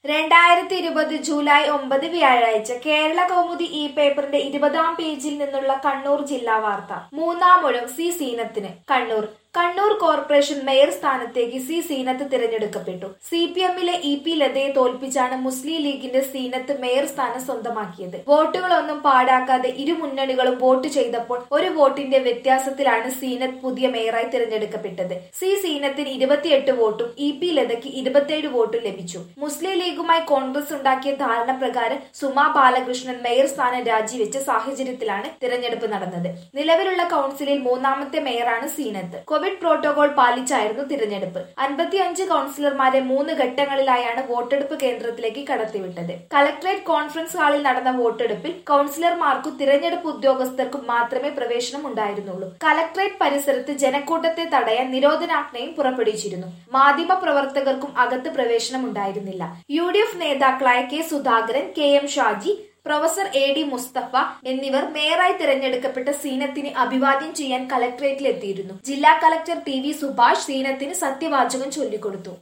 രണ്ടായിരത്തി ഇരുപത് ജൂലൈ ഒമ്പത് വ്യാഴാഴ്ച കേരള കൗമുദി ഈ പേപ്പറിന്റെ ഇരുപതാം പേജിൽ നിന്നുള്ള കണ്ണൂർ ജില്ലാ വാർത്ത മൂന്നാം മുഴം സി സീനത്തിന് കണ്ണൂർ കണ്ണൂർ കോർപ്പറേഷൻ മേയർ സ്ഥാനത്തേക്ക് സി സീനത്ത് തിരഞ്ഞെടുക്കപ്പെട്ടു സി പി എമ്മിലെ ഇ പി ലതയെ തോൽപ്പിച്ചാണ് മുസ്ലിം ലീഗിന്റെ സീനത്ത് മേയർ സ്ഥാനം സ്വന്തമാക്കിയത് വോട്ടുകളൊന്നും പാഴാക്കാതെ ഇരു മുന്നണികളും വോട്ട് ചെയ്തപ്പോൾ ഒരു വോട്ടിന്റെ വ്യത്യാസത്തിലാണ് സീനത്ത് പുതിയ മേയറായി തിരഞ്ഞെടുക്കപ്പെട്ടത് സി സീനത്തിന് ഇരുപത്തിയെട്ട് വോട്ടും ഇ പി ലതയ്ക്ക് ഇരുപത്തിയേഴ് വോട്ടും ലഭിച്ചു മുസ്ലിം ലീഗുമായി കോൺഗ്രസ് ഉണ്ടാക്കിയ ധാരണ പ്രകാരം സുമാ ബാലകൃഷ്ണൻ മേയർ സ്ഥാനം രാജിവെച്ച സാഹചര്യത്തിലാണ് തിരഞ്ഞെടുപ്പ് നടന്നത് നിലവിലുള്ള കൌൺസിലിൽ മൂന്നാമത്തെ മേയറാണ് സീനത്ത് കോവിഡ് പ്രോട്ടോകോൾ പാലിച്ചായിരുന്നു തിരഞ്ഞെടുപ്പ് അൻപത്തിയഞ്ച് കൌൺസിലർമാരെ മൂന്ന് ഘട്ടങ്ങളിലായാണ് വോട്ടെടുപ്പ് കേന്ദ്രത്തിലേക്ക് കടത്തിവിട്ടത് കളക്ടറേറ്റ് കോൺഫറൻസ് ഹാളിൽ നടന്ന വോട്ടെടുപ്പിൽ കൌൺസിലർമാർക്കും തിരഞ്ഞെടുപ്പ് ഉദ്യോഗസ്ഥർക്കും മാത്രമേ പ്രവേശനം ഉണ്ടായിരുന്നുള്ളൂ കളക്ടറേറ്റ് പരിസരത്ത് ജനക്കൂട്ടത്തെ തടയാൻ നിരോധനാജ്ഞയും പുറപ്പെടുവിച്ചിരുന്നു മാധ്യമ പ്രവർത്തകർക്കും അകത്ത് പ്രവേശനം ഉണ്ടായിരുന്നില്ല യു ഡി എഫ് നേതാക്കളായ K Sudhakaran K M Shaji professor A D Musthafa എന്നിവർ മേയറായി തിരഞ്ഞെടുക്കപ്പെട്ട സീനത്തിന് അഭിവാദ്യം ചെയ്യാൻ കലക്ടറേറ്റിലെത്തിയിരുന്നു ജില്ലാ കലക്ടർ ടി വി സുഭാഷ് സീനത്തിന് സത്യവാചകം ചൊല്ലിക്കൊടുത്തു